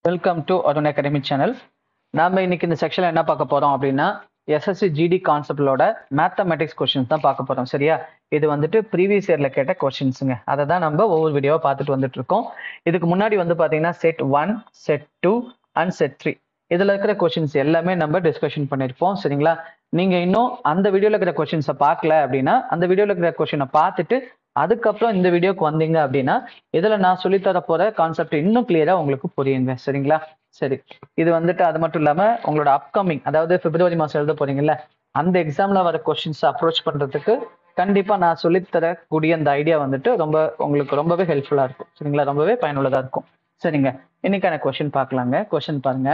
Welcome to Arun academy channel நாம இன்னைக்கு இந்த செக்ஷன்ல என்ன பார்க்க போறோம் அப்படின்னா எஸ்எஸ்சி ஜிடி கான்செப்டோட மேத்தமெட்டிக்ஸ் கொஸ்டின்ஸ் தான் பார்க்க போறோம் சரியா இது வந்துட்டு ப்ரீவியஸ் இயர்ல கேட்ட கொஸ்டின்ஸுங்க அதை தான் நம்ம ஒவ்வொரு வீடியோவா பார்த்துட்டு வந்துட்டு இருக்கோம் இதுக்கு முன்னாடி வந்து பாத்தீங்கன்னா set one set two and set three இதுல இருக்கிற கொஸ்டின்ஸ் எல்லாமே நம்ம டிஸ்கஷன் பண்ணியிருப்போம் சரிங்களா நீங்க இன்னும் அந்த வீடியோல இருக்கிற கொஸ்டின்ஸை பார்க்கல அப்படின்னா அந்த வீடியோல இருக்கிற கொஸ்டினை பார்த்துட்டு அதுக்கப்புறம் இந்த வீடியோக்கு வந்தீங்க அப்படின்னா இதுல நான் சொல்லித்தர போற கான்செப்ட் இன்னும் கிளியரா உங்களுக்கு புரியுங்க சரிங்களா சரி இது வந்துட்டு அது மட்டும் இல்லாம உங்களோட அப்கமிங் அதாவது பிப்ரவரி மாசம் எழுத போறீங்கல்ல அந்த எக்ஸாம்ல வர கொஸ்டின்ஸ் அப்ரோச் பண்றதுக்கு கண்டிப்பா நான் சொல்லித்தரக்கூடிய அந்த ஐடியா வந்துட்டு ரொம்ப உங்களுக்கு ரொம்பவே ஹெல்ப்ஃபுல்லா இருக்கும் சரிங்களா ரொம்பவே பயனுள்ளதா இருக்கும் சரிங்க இன்னைக்கான கொஸ்டின் பார்க்கலாங்க கொஸ்டின் பாருங்க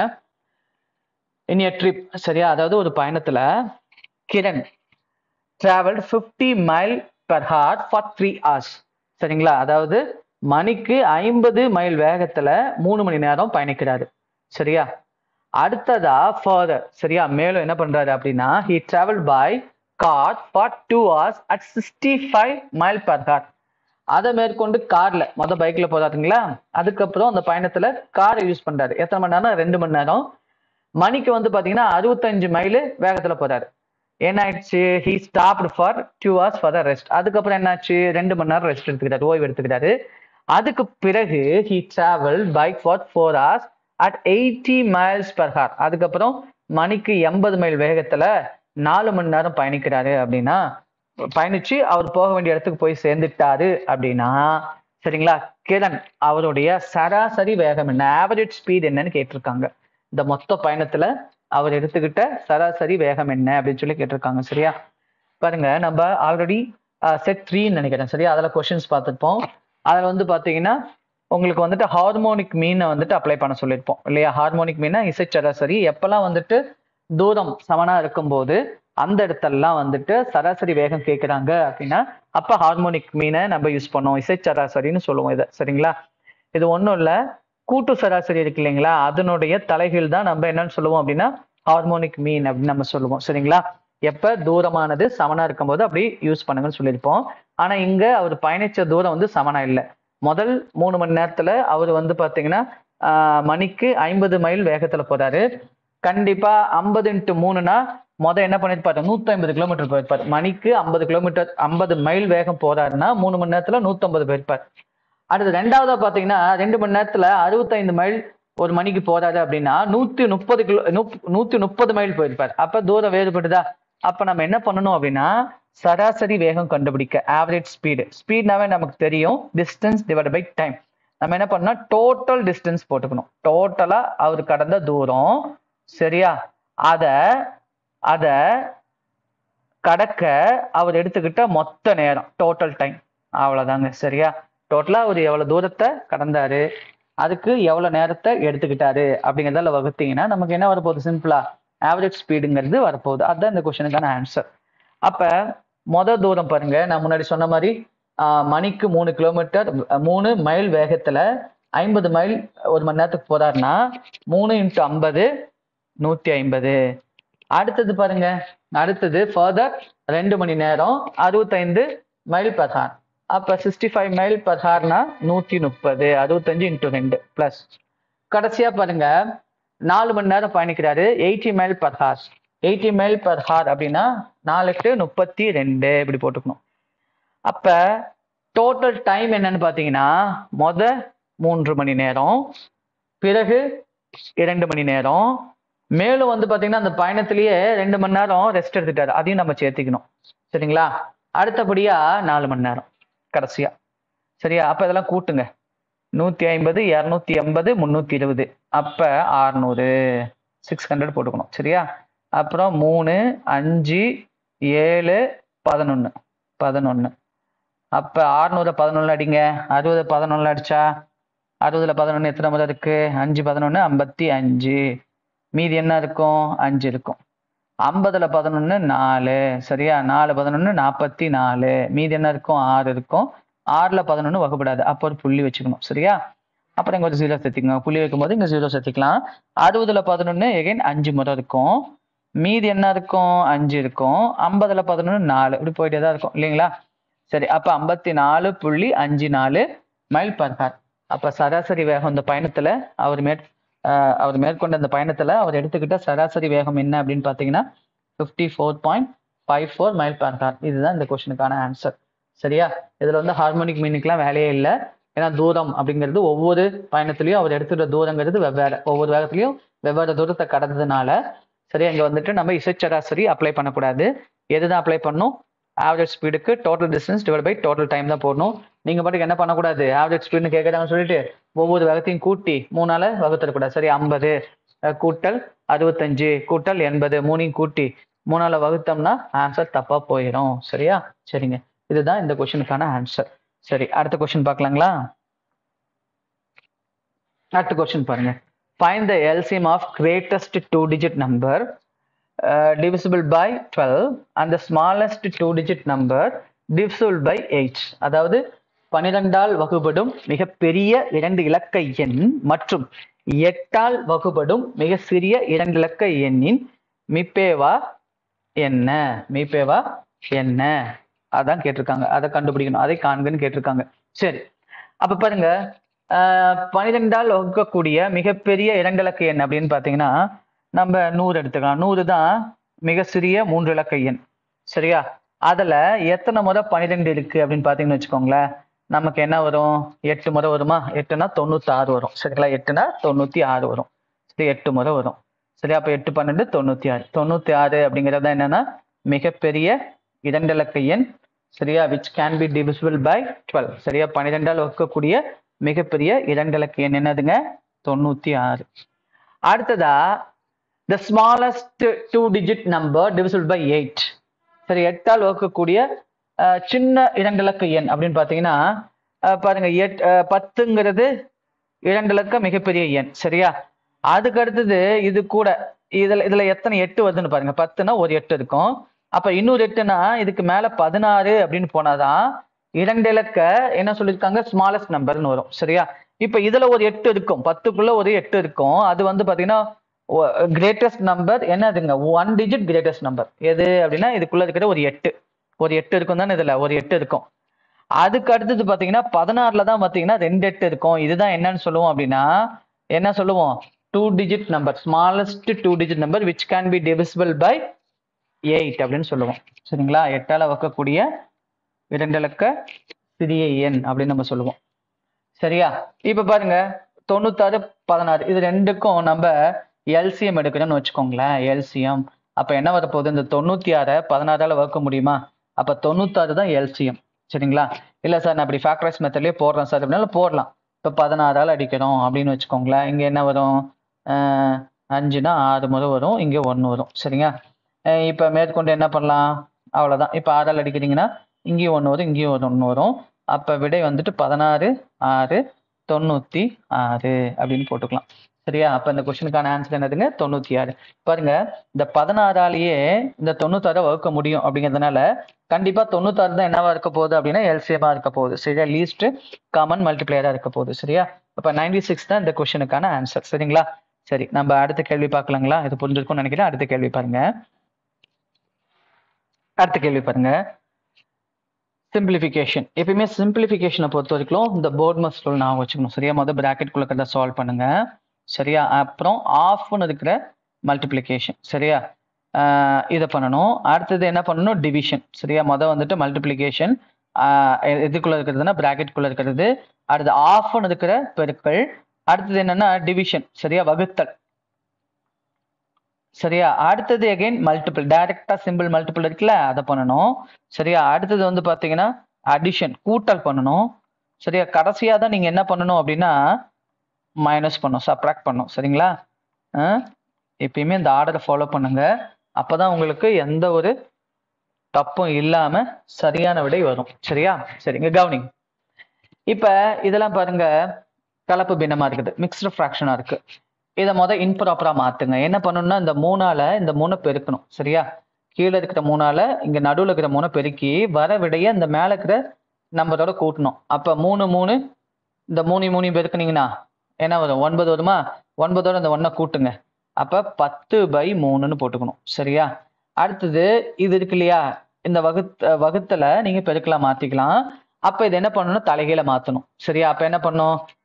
இன் எ ட்ரிப் சரியா அதாவது ஒரு பயணத்துல Kiran travelled fifty mile per hour for three hours சரிங்களா அதாவது மணிக்கு ஐம்பது மைல் வேகத்துல மூணு மணி நேரம் பயணிக்கிறாரு சரியா அடுத்ததா ஃபர்தர் சரியா மேலும் என்ன பண்றாரு அப்படின்னா he travel by car for two hours at sixty five mile per hour அதை மேற்கொண்டு கார்ல மொத பைக்ல போறாருங்களா அதுக்கப்புறம் அந்த பயணத்துல காரை யூஸ் பண்றாரு எத்தனை மணி நேரம் ரெண்டு மணி நேரம் மணிக்கு வந்து பாத்தீங்கன்னா அறுபத்தஞ்சு மைல் வேகத்துல போறாரு என்ன ஆயிடுச்சு he stopped for two hours for the rest அதுக்கப்புறம் என்னாச்சு ரெண்டு மணி நேரம் ரெஸ்ட் எடுத்துக்கிறாரு ஓய்வு எடுத்துக்கிறாரு அதுக்கு பிறகு he travel bike for four hours at eighty miles per hour அதுக்கப்புறம் மணிக்கு எண்பது மைல் வேகத்துல நாலு மணி நேரம் பயணிக்கிறாரு அப்படின்னா பயணிச்சு அவர் போக வேண்டிய இடத்துக்கு போய் சேர்ந்துட்டாரு அப்படின்னா சரிங்களா கிரண் அவருடைய சராசரி வேகம் என்ன ஆவரேஜ் ஸ்பீட் என்னன்னு கேட்டிருக்காங்க இந்த மொத்த பயணத்துல அவர் எடுத்துக்கிட்ட சராசரி வேகம் என்ன அப்படின்னு சொல்லி கேட்டிருக்காங்க சரியா பாருங்க நம்ம ஆல்ரெடி செட் த்ரீன்னு நினைக்கிறேன் சரியா அதில் கொஷின்ஸ் பார்த்துருப்போம் அதில் வந்து பார்த்தீங்கன்னா உங்களுக்கு வந்துட்டு ஹார்மோனிக் மீனை வந்துட்டு அப்ளை பண்ண சொல்லியிருப்போம் இல்லையா ஹார்மோனிக் மீனை இசை சராசரி எப்பெல்லாம் வந்துட்டு தூரம் சமனா இருக்கும்போது அந்த இடத்தெல்லாம் வந்துட்டு சராசரி வேகம் கேட்குறாங்க அப்படின்னா அப்போ ஹார்மோனிக் மீனை நம்ம யூஸ் பண்ணோம் இசை சராசரின்னு சொல்லுவோம் இதை சரிங்களா இது ஒன்றும் இல்லை கூட்டு சராசரி இருக்கு இல்லைங்களா அதனுடைய தலைகீழ் தான் நம்ம என்னன்னு சொல்லுவோம் அப்படின்னா ஹார்மோனிக் மீன் அப்படின்னு நம்ம சொல்லுவோம் சரிங்களா எப்ப தூரமானது சமனா இருக்கும்போது அப்படி யூஸ் பண்ணுங்கன்னு சொல்லியிருப்போம் ஆனா இங்க அவர் பயணிச்ச தூரம் வந்து சமனா இல்லை முதல் மூணு மணி நேரத்துல அவர் வந்து பாத்தீங்கன்னா ஆஹ் மணிக்கு ஐம்பது மைல் வேகத்துல போறாரு கண்டிப்பா ஐம்பது இன்ட்டு மூணுனா மொதல் என்ன பண்ணிருப்பாரு நூத்தி ஐம்பது கிலோமீட்டர் போயிருப்பாரு மணிக்கு ஐம்பது கிலோமீட்டர் ஐம்பது மைல் வேகம் போறாருன்னா மூணு மணி நேரத்துல நூத்தம்பது போயிருப்பார் அடுத்து ரெண்டாவதா பாத்தீங்கன்னா ரெண்டு மணி நேரத்துல அறுபத்தைந்து மைல் ஒரு மணிக்கு போறாரு அப்படின்னா நூத்தி முப்பது கிலோ நூத்தி முப்பது மைல் போயிருப்பார் அப்ப தூரம் வேறுபடுதா அப்ப நம்ம என்ன பண்ணணும் அப்படின்னா சராசரி வேகம் கண்டுபிடிக்க ஆவரேஜ் ஸ்பீடு ஸ்பீட்னாவே நமக்கு தெரியும் டிஸ்டன்ஸ் டிவைட் பை டைம் நம்ம என்ன பண்ணோம் டோட்டல் டிஸ்டன்ஸ் போட்டுக்கணும் டோட்டலா அவர் கடந்த தூரம் சரியா அத அத கடக்க அவர் எடுத்துக்கிட்ட மொத்த நேரம் டோட்டல் டைம் அவ்வளவுதாங்க சரியா டோட்டலா அவர் எவ்வளவு தூரத்தை கடந்தாரு அதுக்கு எவ்வளவு நேரத்தை எடுத்துக்கிட்டாரு அப்படிங்கிறதால வகுத்தீங்கன்னா நமக்கு என்ன வரப்போகுது சிம்பிளா ஆவரேஜ் ஸ்பீடுங்கிறது வரப்போகுது அதுதான் இந்த கொஸ்டினுக்கான ஆன்சர் அப்ப மொத தூரம் பாருங்க நான் முன்னாடி சொன்ன மாதிரி மணிக்கு மூணு கிலோமீட்டர் மூணு மைல் வேகத்துல ஐம்பது மைல் ஒரு மணி நேரத்துக்கு போறாருன்னா மூணு இன்ட்டு ஐம்பது நூத்தி ஐம்பது அடுத்தது பாருங்க அடுத்தது ஃபர்தர் ரெண்டு மணி நேரம் அறுபத்தைந்து மைல் பர் ஹார் அப்ப சிக்ஸ்டி ஃபைவ் மைல் பர் ஹார்னா நூத்தி முப்பது அறுபத்தஞ்சு இன்ட்டு ரெண்டு பிளஸ் கடைசியா பாருங்க நாலு மணி நேரம் பயணிக்கிறாரு eighty mile per hour eighty mile per hour அப்படின்னா நாலு எட்டு முப்பத்தி ரெண்டு இப்படி போட்டுக்கணும் அப்ப டோட்டல் டைம் என்னன்னு பாத்தீங்கன்னா மொத மூன்று மணி நேரம் பிறகு இரண்டு மணி நேரம் மேலும் வந்து பாத்தீங்கன்னா அந்த பயணத்திலேயே ரெண்டு மணி நேரம் ரெஸ்ட் எடுத்துட்டாரு அதையும் நம்ம சேர்த்திக்கணும் சரிங்களா அடுத்தபடியா நாலு மணி நேரம் கடைசியா சரியா அப்ப இதெல்லாம் கூட்டுங்க நூத்தி ஐம்பது இரநூத்தி எண்பது முன்னூத்தி இருபது அப்ப ஆறுநூறு சிக்ஸ் ஹண்ட்ரட் போட்டுக்கணும் சரியா அப்புறம் மூணு அஞ்சு ஏழு பதினொன்னு பதினொன்னு அப்ப ஆறுநூறு பதினொன்னு அடிங்க அறுபது பதினொன்னு அடிச்சா அறுபதுல பதினொன்னு எத்தனை முறை இருக்கு அஞ்சு பதினொன்னு ஐம்பத்தி அஞ்சு மீதி என்ன இருக்கும் அஞ்சு இருக்கும் ஐம்பதுல பதினொன்னு நாலு சரியா நாலு பதினொன்னு நாற்பத்தி நாலு மீதி என்ன இருக்கும் ஆறு இருக்கும் ஆறுல பதினொன்னு வகுப்படாது அப்போ ஒரு புள்ளி வச்சுக்கணும் சரியா அப்புறம் இங்க ஒரு ஜீரோ சேர்த்திக்கணும் புள்ளி வைக்கும்போது இங்க ஜீரோ சேர்த்திக்கலாம் அறுபதுல பதினொன்னு எகைன் அஞ்சு முறை இருக்கும் மீதி என்ன இருக்கும் அஞ்சு இருக்கும் ஐம்பதுல பதினொன்னு நாலு இப்படி போயிட்டே தான் இருக்கும் இல்லைங்களா சரி அப்ப ஐம்பத்தி நாலு புள்ளி அஞ்சு நாலு மைல் பர் ஹார் அப்ப சராசரி வேகம் இந்த பயணத்துல அவர் மேற் ஆஹ் அவர் மேற்கொண்ட அந்த பயணத்துல அவர் எடுத்துக்கிட்ட சராசரி வேகம் என்ன அப்படின்னு பார்த்தீங்கன்னா fifty four point five four mile per hour இதுதான் இந்த கொஸ்டினுக்கான ஆன்சர் சரியா இதுல வந்து ஹார்மோனிக் மீனுக்குலாம் வேலையே இல்லை ஏன்னா தூரம் அப்படிங்கிறது ஒவ்வொரு பயணத்திலையும் அவர் எடுத்துக்கிற தூரங்கிறது வெவ்வேறு ஒவ்வொரு வேகத்திலையும் வெவ்வேறு தூரத்தை கடந்ததுனால சரியா இங்க வந்துட்டு நம்ம இசைச்சராசரி அப்ளை பண்ணக்கூடாது எதுதான் அப்ளை பண்ணணும் ஆவரேஜ் ஸ்பீடுக்கு total distance divide by total time தான் போடணும் நீங்க பாட்டுக்கு என்ன பண்ணக்கூடாது ஆவரேஜ் ஸ்பீடுன்னு கேட்கறாங்கன்னு சொல்லிட்டு ஒவ்வொரு வேகத்தையும் கூட்டி மூணால வகுத்தரக்கூடாது சரி ஐம்பது கூட்டல் அறுபத்தஞ்சு கூட்டல் எண்பது மூணையும் கூட்டி மூணால வகுத்தோம்னா ஆன்சர் தப்பா போயிடும் சரியா சரிங்க இதுதான் இந்த கொஸ்டினுக்கான ஆன்சர் சரி அடுத்த கொஸ்டின் பார்க்கலாங்களா அடுத்த கொஸ்டின் பாருங்க find the LCM of greatest two digit number divisible by 12 and the smallest two digit number divisible by 8 அதாவது பனிரெண்டால் வகுபடும் மிகப்பெரிய இரண்டு இலக்க எண் மற்றும் எட்டால் வகுபடும் மிக சிறிய இரண்டு இலக்க எண்ணின் மிப்பேவா என்ன மீப்பேவா என்ன அதான் கேட்டிருக்காங்க அதை கண்டுபிடிக்கணும் அதை காண்கன்னு கேட்டிருக்காங்க சரி அப்ப பாருங்க ஆஹ் பனிரெண்டால் வகுக்கக்கூடிய மிகப்பெரிய இரண்டிலக்க எண் அப்படின்னு பாத்தீங்கன்னா நம்ம நூறு எடுத்துக்கலாம் நூறு தான் மிக சிறிய மூன்று இலக்க எண் சரியா அதுல எத்தனை முறை பன்னிரெண்டு இருக்கு அப்படின்னு பாத்தீங்கன்னு வச்சுக்கோங்களேன் நமக்கு என்ன வரும் எட்டு முறை வருமா எட்டுனா தொண்ணூத்தி ஆறு வரும் சரிங்களா எட்டுனா தொண்ணூத்தி ஆறு வரும் சரி எட்டு முறை வரும் சரி அப்ப எட்டு பன்னெண்டு தொண்ணூத்தி ஆறு தொண்ணூத்தி ஆறு அப்படிங்கிறது என்னன்னா மிகப்பெரிய இரண்டிலக்க எண் சரியா which can be divisible by twelve சரியா பன்னிரெண்டால் வகுக்கக்கூடிய மிகப்பெரிய இரண்டிலக்க எண் என்னதுங்க தொண்ணூத்தி ஆறு அடுத்ததா the smallest two digit number divisible by eight சரி எட்டால் வகுக்கக்கூடிய அஹ், சின்ன இரண்டிலக்க எண் அப்படின்னு பார்த்தீங்கன்னா அஹ், பாருங்க எட் அஹ், பத்துங்கிறது இரண்டிலக்க மிகப்பெரிய எண் சரியா அதுக்கு அடுத்தது இது கூட இதுல இதுல எத்தனை எட்டு வருதுன்னு பாருங்க பத்துனா ஒரு எட்டு இருக்கும் அப்ப இன்னொரு எட்டுனா இதுக்கு மேல பதினாறு அப்படின்னு போனாதான் இரண்டு இலக்க என்ன சொல்லியிருக்காங்க ஸ்மாலஸ்ட் நம்பர்னு வரும் சரியா இப்ப இதுல ஒரு எட்டு இருக்கும் பத்துக்குள்ள ஒரு எட்டு இருக்கும் அது வந்து பாத்தீங்கன்னா கிரேட்டஸ்ட் நம்பர் என்னதுங்க ஒன் டிஜிட் கிரேட்டஸ்ட் நம்பர் எது அப்படின்னா இதுக்குள்ள இருக்கிற ஒரு எட்டு ஒரு எட்டு இருக்கும் தானே இதுல ஒரு எட்டு இருக்கும் அதுக்கு அடுத்தது பாத்தீங்கன்னா பதினாறுல தான் பாத்தீங்கன்னா ரெண்டு எட்டு இருக்கும் இதுதான் என்னன்னு சொல்லுவோம் அப்படின்னா என்ன சொல்லுவோம் two digit number smallest two digit number which can be divisible by eight அப்படின்னு சொல்லுவோம் சரிங்களா எட்டால வைக்கக்கூடிய இரண்டு இலக்க சிறிய எண் அப்படின்னு நம்ம சொல்லுவோம் சரியா இப்ப பாருங்க தொண்ணூத்தாறு பதினாறு இது ரெண்டுக்கும் நம்ம எல்சிஎம் எடுக்கணும்னு வச்சுக்கோங்களேன் எல்சிஎம் அப்ப என்ன வரப்போகுது இந்த தொண்ணூத்தி ஆறை பதினாறால வகுக்க முடியுமா அப்ப தொண்ணூத்தாறு தான் எல்சிஎம் சரிங்களா இல்ல சார் நான் இப்படி ஃபேக்டரைஸ் மெத்தட்லயே போடுறேன் சார் அப்படின்னாலும் போடலாம் இப்போ பதினாறால் அடிக்கிறோம் அப்படின்னு வச்சுக்கோங்களேன் இங்க என்ன வரும் ஆஹ் அஞ்சுனா ஆறு முறை வரும் இங்க ஒன்று வரும் சரிங்க அஹ் இப்ப மேற்கொண்டு என்ன பண்ணலாம் அவ்வளவுதான் இப்ப ஆறால் அடிக்கிறீங்கன்னா இங்கேயும் ஒன்று வரும் இங்கேயும் ஒரு ஒன்று வரும் அப்ப விடை வந்துட்டு பதினாறு ஆறு தொண்ணூத்தி ஆறு அப்படின்னு போட்டுக்கலாம் சரியா அப்ப இந்த கொஸ்டினுக்கான ஆன்சர் என்னதுங்க தொண்ணூத்தி ஆறு பாருங்க இந்த பதினாறாலேயே இந்த தொண்ணூத்தாறை வகுக்க முடியும் அப்படிங்கிறதுனால கண்டிப்பா தொண்ணூத்தாறு தான் என்னவா இருக்க போகுது அப்படின்னா எல்சிஎமா இருக்க போகுது சரியா லீஸ்ட் காமன் மல்டிப்ளையரா இருக்க போகுது சரியா அப்ப நைன்டி சிக்ஸ் தான் இந்த கொஸ்டினுக்கான ஆன்சர் சரிங்களா சரி நம்ம அடுத்த கேள்வி பார்க்கலாங்களா இது புரிஞ்சிருக்கும்னு நினைக்கிறேன் அடுத்த கேள்வி பாருங்க அடுத்த கேள்வி பாருங்க சிம்பிளிஃபிகேஷன் எப்பயுமே சிம்பிளிஃபிகேஷனை பொறுத்த வரைக்கும் இந்த போர்ட் மஸ்ட் ரூல் நான் வச்சுக்கணும் சரியா முதல் பிராக்கெட் குள்ள சால்வ் பண்ணுங்க சரியா அப்புறம் ஆஃப்னு இருக்கிற மல்டிப்ளிகேஷன் சரியா ஆஹ் இதை பண்ணணும் அடுத்தது என்ன பண்ணணும் டிவிஷன் சரியா மொதல் வந்துட்டு மல்டிப்ளிகேஷன் எதுக்குள்ள இருக்கிறதுனா பிராக்கெட் குள்ள இருக்கிறது அடுத்து ஆஃப்னு இருக்கிற பெருக்கள் அடுத்தது என்னன்னா டிவிஷன் சரியா வகுத்தல் சரியா அடுத்தது அகைன் மல்டிபிள் டைரக்டா சிம்பிள் மல்டிபிள் இருக்குல்ல அதை பண்ணணும் சரியா அடுத்தது வந்து பாத்தீங்கன்னா அடிஷன் கூட்டல் பண்ணணும் சரியா கடைசியா தான் நீங்க என்ன பண்ணணும் அப்படின்னா மைனஸ் பண்ணும் சப்ராக்ட் பண்ணும் சரிங்களா அஹ் எப்பயுமே இந்த ஆர்டரை ஃபாலோ பண்ணுங்க அப்பதான் உங்களுக்கு எந்த ஒரு தப்பும் இல்லாம சரியான விடை வரும் சரியா சரிங்க கவனிங் இப்ப இதெல்லாம் பாருங்க கலப்பு பின்னமா இருக்குது மிக்ஸ்டு ஃப்ராக்ஷனா இருக்கு இதை முத இன்ப்ராப்பரா மாத்துங்க என்ன பண்ணணும்னா இந்த மூணால இந்த மூணை பெருக்கணும் சரியா கீழே இருக்கிற மூணால இங்க நடுவுல இருக்கிற மூணை பெருக்கி வர விடைய இந்த மேல இருக்கிற நம்பரோட கூட்டணும் அப்ப மூணு மூணு இந்த மூணு மூணு பெருக்குனீங்கன்னா என்ன வரும் ஒன்பது வருமா ஒன்பதோட இந்த ஒன்றை கூட்டுங்க அப்ப பத்து பை மூணுன்னு போட்டுக்கணும் சரியா அடுத்தது இது இருக்கு இல்லையா இந்த வகுத்த வகுத்துல நீங்க பெருக்கலாம் மாத்திக்கலாம் அப்ப இது என்ன பண்ணணும் தலைகீழ மாத்தணும் சரியா அப்ப என்ன பண்ணும்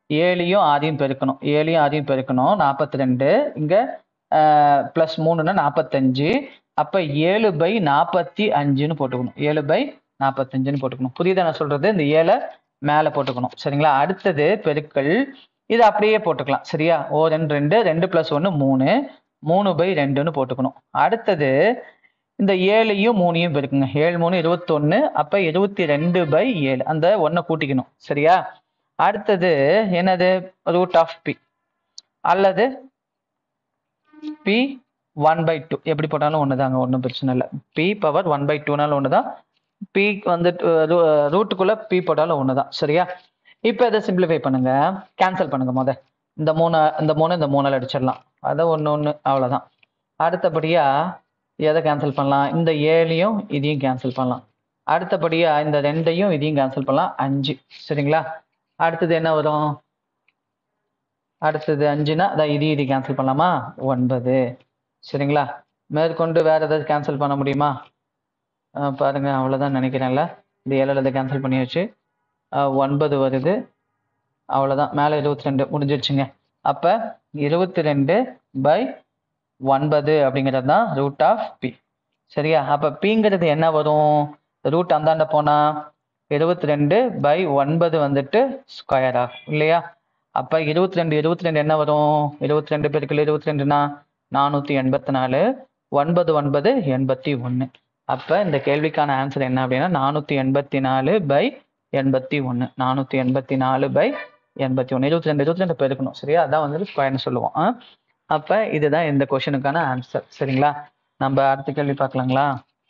ஏழையும் ஆறையும் பெருக்கணும் ஏழையும் ஆறையும் பெருக்கணும் நாற்பத்தி ரெண்டு இங்கே ப்ளஸ் மூணுன்னா நாற்பத்தஞ்சு அப்போ ஏழு பை நாற்பத்தி அஞ்சுன்னு போட்டுக்கணும் ஏழு பை நாற்பத்தஞ்சுன்னு போட்டுக்கணும் புரியுதா நான் சொல்றது இந்த ஏழை மேலே போட்டுக்கணும் சரிங்களா அடுத்தது பெருக்கல் இது அப்படியே போட்டுக்கலாம் சரியா ஓ ரெண்டு ரெண்டு ரெண்டு ப்ளஸ் ஒன்று மூணு மூணு பை ரெண்டுன்னு போட்டுக்கணும் அடுத்தது இந்த ஏழையும் மூணையும் பெருக்குங்க ஏழு மூணு இருபத்தொன்று அப்போ இருபத்தி ரெண்டு பை ஏழு அந்த ஒன்றை கூட்டிக்கணும் சரியா அடுத்தது என்னது ரூட் ஆஃப் பி அல்லது பி ஒன் பை டூ எப்படி போட்டாலும் ஒன்று தாங்க ஒன்றும் பிரச்சனை இல்லை பி பவர் ஒன் பை டூனாலும் ஒன்று தான் பி வந்துட்டு ரூட்டுக்குள்ளே பி போட்டாலும் ஒன்று தான் சரியா இப்போ இதை சிம்பிளிஃபை பண்ணுங்க கேன்சல் பண்ணுங்க முத இந்த மூணு இந்த மூணு இந்த மூணில் அடிச்சிடலாம் அதை ஒன்று ஒன்று அவ்வளோதான் அடுத்தபடியாக எதை கேன்சல் பண்ணலாம் இந்த ஏழையும் இதையும் கேன்சல் பண்ணலாம் அடுத்தபடியாக இந்த ரெண்டையும் இதையும் கேன்சல் பண்ணலாம் அஞ்சு சரிங்களா அடுத்தது என்ன வரும் அடுத்தது அஞ்சுனா அதான் இது இது கேன்சல் பண்ணலாமா ஒன்பது சரிங்களா மேற்கொண்டு வேற ஏதாவது கேன்சல் பண்ண முடியுமா அஹ் பாருங்க அவ்வளோதான் நினைக்கிறேன்ல இந்த ஏழில் இதை கேன்சல் பண்ணியாச்சு அஹ் ஒன்பது வருது அவ்வளோதான் மேலே இருபத்தி ரெண்டு முடிஞ்சிருச்சுங்க அப்போ இருபத்தி ரெண்டு பை ஒன்பது அப்படிங்கிறது தான் ரூட் ஆஃப் பி சரியா அப்போ பிங்கிறது என்ன வரும் ரூட் அந்தாண்ட போனால் இருபத்தி ரெண்டு பை ஒன்பது வந்துட்டு ஸ்கொயர் ஆகும் இல்லையா அப்போ இருபத்தி ரெண்டு இருபத்தி ரெண்டு என்ன வரும் இருபத்தி ரெண்டு பெருக்கள் இருபத்தி ரெண்டுனா நானூற்றி எண்பத்தி நாலு ஒன்பது ஒன்பது எண்பத்தி ஒன்று அப்போ இந்த கேள்விக்கான ஆன்சர் என்ன அப்படின்னா நானூற்றி எண்பத்தி நாலு பை எண்பத்தி ஒன்று நானூற்றி எண்பத்தி நாலு பை எண்பத்தி ஒன்று இருபத்தி ரெண்டு இருபத்தி ரெண்டு பெருக்கணும் சரியா அதான் வந்துட்டு ஸ்கொயர்னு சொல்லுவோம் ஆ? அப்போ இதுதான் இந்த கொஷனுக்கான ஆன்சர் சரிங்களா நம்ம அடுத்த கேள்வி பார்க்கலாங்களா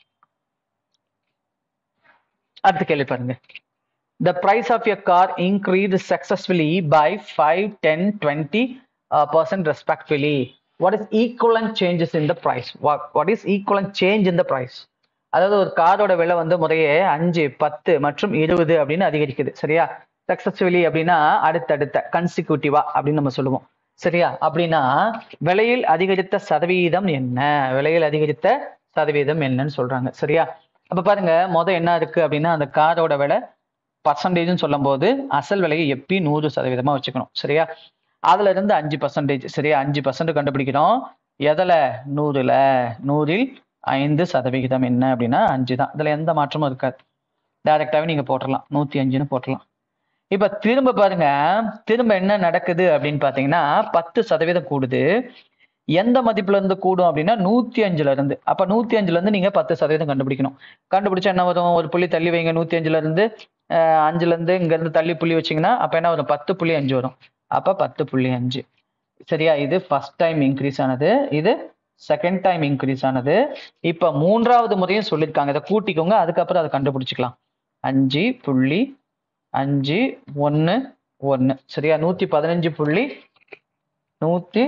அடுத்த கேள்வி பாருங்க the price of your car increased successfully by 5 10 20 uh, percent respectively what is equivalent changes in the price what, what is equivalent change in the price அதாவது ஒரு காரோட விலை வந்து முறையே அஞ்சு பத்து மற்றும் இருபது அப்படின்னு அதிகரிக்குது சரியா சக்சஸ்ஃபுல்லி அப்படின்னா அடுத்தடுத்த கன்சிக்யூட்டிவா அப்படின்னு நம்ம சொல்லுவோம் சரியா அப்படின்னா விலையில் அதிகரித்த சதவீதம் என்ன விலையில் அதிகரித்த சதவீதம் என்னன்னு சொல்றாங்க சரியா அப்ப பாருங்க மொதல் என்ன இருக்கு அப்படின்னா அந்த காரோட விலை பர்சன்டேஜ்னு சொல்லும்போது அசல் விலையை எப்பயும் நூறு சதவீதமா வச்சுக்கணும் சரியா அதுல இருந்து அஞ்சு பர்சன்டேஜ் சரியா அஞ்சு பர்சன்ட் கண்டுபிடிக்கிறோம் எதுல நூறுல நூறில் ஐந்து சதவிகிதம் என்ன அப்படின்னா அஞ்சு தான் இதுல எந்த மாற்றமும் இருக்காது டைரக்டாவே நீங்க போட்டுடலாம் நூத்தி அஞ்சுன்னு போட்டுடலாம் இப்ப திரும்ப பாருங்க திரும்ப என்ன நடக்குது அப்படின்னு பாத்தீங்கன்னா பத்து சதவீதம் கூடுது எந்த மதிப்புல இருந்து கூடும் அப்படின்னா நூத்தி அஞ்சுல இருந்து அப்ப நூத்தி அஞ்சுல இருந்து நீங்க பத்து சதவீதம் கண்டுபிடிக்கணும் கண்டுபிடிச்சா என்ன வரும் ஒரு புள்ளி தள்ளி வைங்க நூத்தி அஞ்சுல இருந்து அஹ் அஞ்சுல இருந்து இங்க இருந்து தள்ளி புள்ளி வச்சீங்கன்னா அப்ப என்ன வரும் பத்து புள்ளி அஞ்சு வரும் அப்ப பத்து புள்ளி அஞ்சு சரியா இது ஃபர்ஸ்ட் டைம் இன்க்ரீஸ் ஆனது இது செகண்ட் டைம் இன்க்ரீஸ் ஆனது இப்ப மூன்றாவது முறையும் சொல்லியிருக்காங்க இதை கூட்டிக்கோங்க அதுக்கப்புறம் அதை கண்டுபிடிச்சிக்கலாம் அஞ்சு புள்ளி அஞ்சு ஒன்று ஒன்று சரியா நூத்தி பதினஞ்சு புள்ளி நூத்தி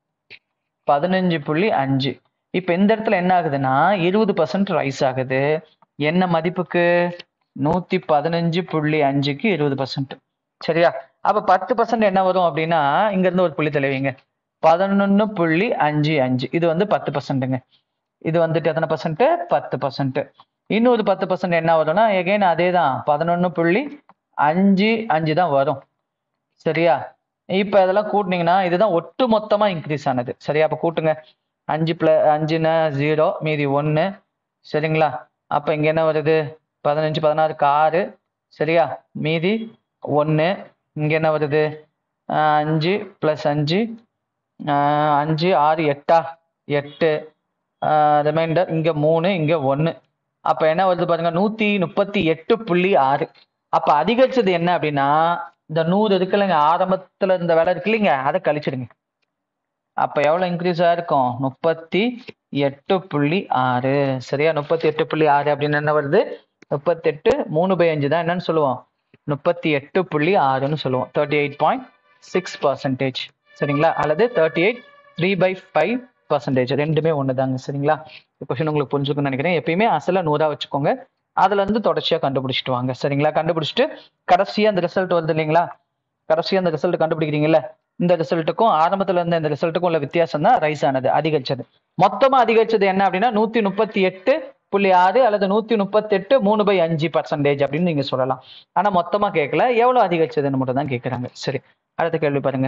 பதினஞ்சு புள்ளி அஞ்சு இப்ப இந்த இடத்துல என்ன ஆகுதுன்னா இருபது பர்சன்ட் ரைஸ் ஆகுது என்ன மதிப்புக்கு நூத்தி பதினஞ்சு புள்ளி அஞ்சுக்கு இருபது பர்சன்ட் சரியா அப்ப பத்து பர்சன்ட் என்ன வரும் அப்படின்னா இங்க இருந்து ஒரு புள்ளி தெளிவிங்க பதினொன்னு புள்ளி அஞ்சு அஞ்சு இது வந்து பத்து பர்சன்ட்டுங்க இது வந்துட்டு எத்தனை பர்சன்ட் பத்து பர்சன்ட் இன்னொரு பத்து பர்சன்ட் என்ன வரும்னா எகைன் அதே தான் பதினொன்னு புள்ளி அஞ்சு அஞ்சு தான் வரும் சரியா இப்ப இதெல்லாம் கூட்டினீங்கன்னா இதுதான் ஒட்டு மொத்தமா இன்க்ரீஸ் ஆனது சரியா அப்ப கூட்டுங்க அஞ்சு பிள அஞ்சுன்னா ஜீரோ மீதி ஒன்று சரிங்களா அப்ப இங்க என்ன வருது பதினஞ்சு பதினாறுக்கு ஆறு சரியா மீதி ஒன்று இங்க என்ன வருது ஆஹ் அஞ்சு ப்ளஸ் அஞ்சு ஆஹ் அஞ்சு ஆறு எட்டா எட்டு ரிமைண்டர் இங்க மூணு இங்க ஒன்று அப்ப என்ன வருது பாருங்க நூத்தி முப்பத்தி எட்டு புள்ளி ஆறு அப்ப அதிகரிச்சது என்ன அப்படின்னா இந்த நூறு இருக்கு இல்லைங்க ஆரம்பத்துல இருந்த விலை இருக்கு இல்லைங்க அதை கழிச்சிடுங்க அப்ப எவ்வளவு இன்க்ரீஸ் ஆயிருக்கும் முப்பத்தி எட்டு புள்ளி ஆறு சரியா முப்பத்தி எட்டு புள்ளி ஆறு அப்படின்னு என்ன வருது முப்பத்தி எட்டு மூணு பை அஞ்சு தான் என்னன்னு சொல்லுவோம் முப்பத்தி எட்டு புள்ளி ஆறுன்னு சொல்லுவோம் thirty eight point six percentage சரிங்களா அல்லது thirty eight three by five percentage ரெண்டுமே ஒன்று தாங்க சரிங்களா கொஷின் உங்களுக்கு புரிஞ்சுக்கணும்னு நினைக்கிறேன் எப்பயுமே அசல நூறா வச்சுக்கோங்க அதுல இருந்து தொடர்ச்சியா கண்டுபிடிச்சிட்டு வாங்க சரிங்களா கண்டுபிடிச்சிட்டு கடைசியா அந்த ரிசல்ட் வருது இல்லைங்களா கடைசியா அந்த ரிசல்ட் கண்டுபிடிக்கிறீங்கல்ல இந்த ரிசல்ட்டுக்கும் ஆரம்பத்துல இருந்த இந்த ரிசல்ட்டுக்கும் உள்ள வித்தியாசம் தான் ரைஸ் ஆனது அதிகரிச்சது மொத்தமா அதிகரிச்சது என்ன அப்படின்னா நூத்தி முப்பத்தி எட்டு புள்ளி ஆறு அல்லது நூத்தி முப்பத்தெட்டு மூணு பை அஞ்சு பர்சன்டேஜ் அப்படின்னு நீங்க சொல்லலாம் ஆனா மொத்தமா கேட்கல எவ்வளவு அதிகரிச்சதுன்னு மட்டும் தான் கேட்கறாங்க சரி அடுத்த கேள்வி பாருங்க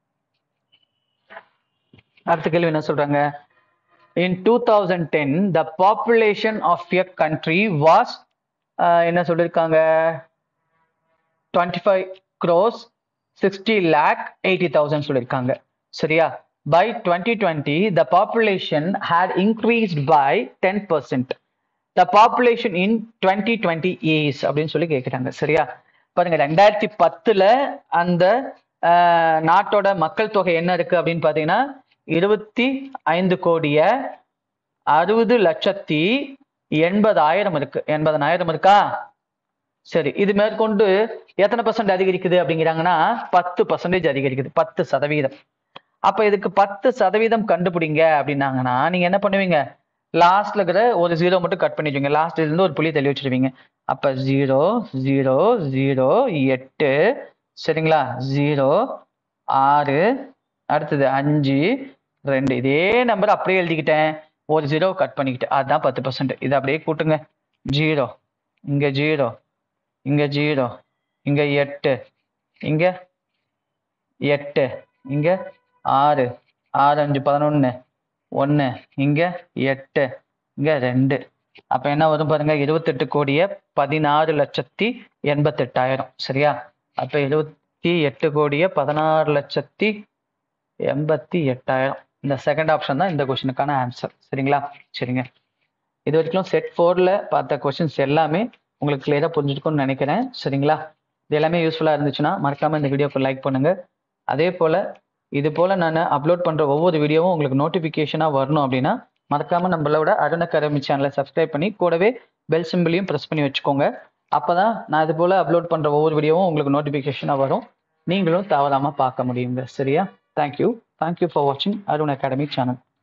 அடுத்த கேள்வி என்ன சொல்றாங்க in two thousand ten the population of a country was என்ன சொல்லியிருக்காங்க twenty five crores sixty lakh eighty thousand சொல்லியிருக்காங்க சரியா by twenty twenty the population had increased by ten percent the population in twenty twenty years அப்படின்னு சொல்லி கேட்குறாங்க சரியா பாருங்க ரெண்டாயிரத்தி பத்துல அந்த ஆஹ், நாட்டோட மக்கள் தொகை என்ன இருக்கு அப்படின்னு பார்த்தீங்கன்னா இருபத்தி ஐந்து கோடிய அறுபது லட்சத்தி எண்பதாயிரம் இருக்கு எண்பதனாயிரம் இருக்கா சரி இது மேற்கொண்டு எத்தனை பர்சன்ட் அதிகரிக்குது அப்படிங்கிறாங்கன்னா பத்து பர்சன்டேஜ் அதிகரிக்குது பத்து சதவீதம் அப்ப இதுக்கு பத்து சதவீதம் கண்டுபிடிங்க அப்படின்னாங்கன்னா நீங்க என்ன பண்ணுவீங்க லாஸ்ட்ல இருக்கிற ஒரு ஜீரோ மட்டும் கட் பண்ணிடுவீங்க லாஸ்ட்ல இருந்து ஒரு புள்ளி தள்ளி வச்சிருவீங்க அப்ப ஜீரோ ஜீரோ ஜீரோ எட்டு சரிங்களா ஜீரோ ஆறு அடுத்தது அஞ்சு ரெண்டு இதே நம்பர் அப்படியே எழுதிக்கிட்டேன் ஒரு ஜீரோ கட் பண்ணிக்கிட்டேன் அதுதான் பத்து பர்சன்ட் இதை அப்படியே கூட்டுங்க ஜீரோ இங்க ஜீரோ இங்க ஜீரோ இங்க எட்டு இங்க எட்டு இங்க ஆறு ஆறு அஞ்சு பதினொன்னு ஒன்று இங்க எட்டு இங்க ரெண்டு அப்ப என்ன வரும் பாருங்க இருபத்தெட்டு கோடியே பதினாறு லட்சத்தி எண்பத்தெட்டாயிரம் சரியா அப்ப இருபத்தி எட்டு கோடியே பதினாறு லட்சத்தி எண்பத்தி எட்டாயிரம் இந்த செகண்ட் ஆப்ஷன் தான் இந்த கொஸ்டினுக்கான ஆன்சர் சரிங்களா சரிங்க இது வரைக்கும் செட் ஃபோர்ல பார்த்த கொஸ்டின்ஸ் எல்லாமே உங்களுக்கு கிளியரா புரிஞ்சிருக்கும்னு நினைக்கிறேன் சரிங்களா இது எல்லாமே யூஸ்ஃபுல்லா இருந்துச்சுன்னா மறக்காம இந்த வீடியோக்கு லைக் பண்ணுங்க அதே போல இது போல நான் அப்லோட் பண்ற ஒவ்வொரு வீடியோவும் உங்களுக்கு நோட்டிபிகேஷனா வரணும் அப்படின்னா மறக்காம நம்மளோட அருண் அகாடமி சேனலை சப்ஸ்கிரைப் பண்ணி கூடவே பெல் சிம்பிளையும் ப்ரெஸ் பண்ணி வச்சுக்கோங்க அப்பதான் நான் இது போல அப்லோட் பண்ற ஒவ்வொரு வீடியோவும் உங்களுக்கு நோட்டிபிகேஷனா வரும் நீங்களும் தவறாம பார்க்க முடியுங்க சரியா தேங்க்யூ தேங்க்யூ ஃபார் வாட்சிங் அருண் அகாடமி சேனல்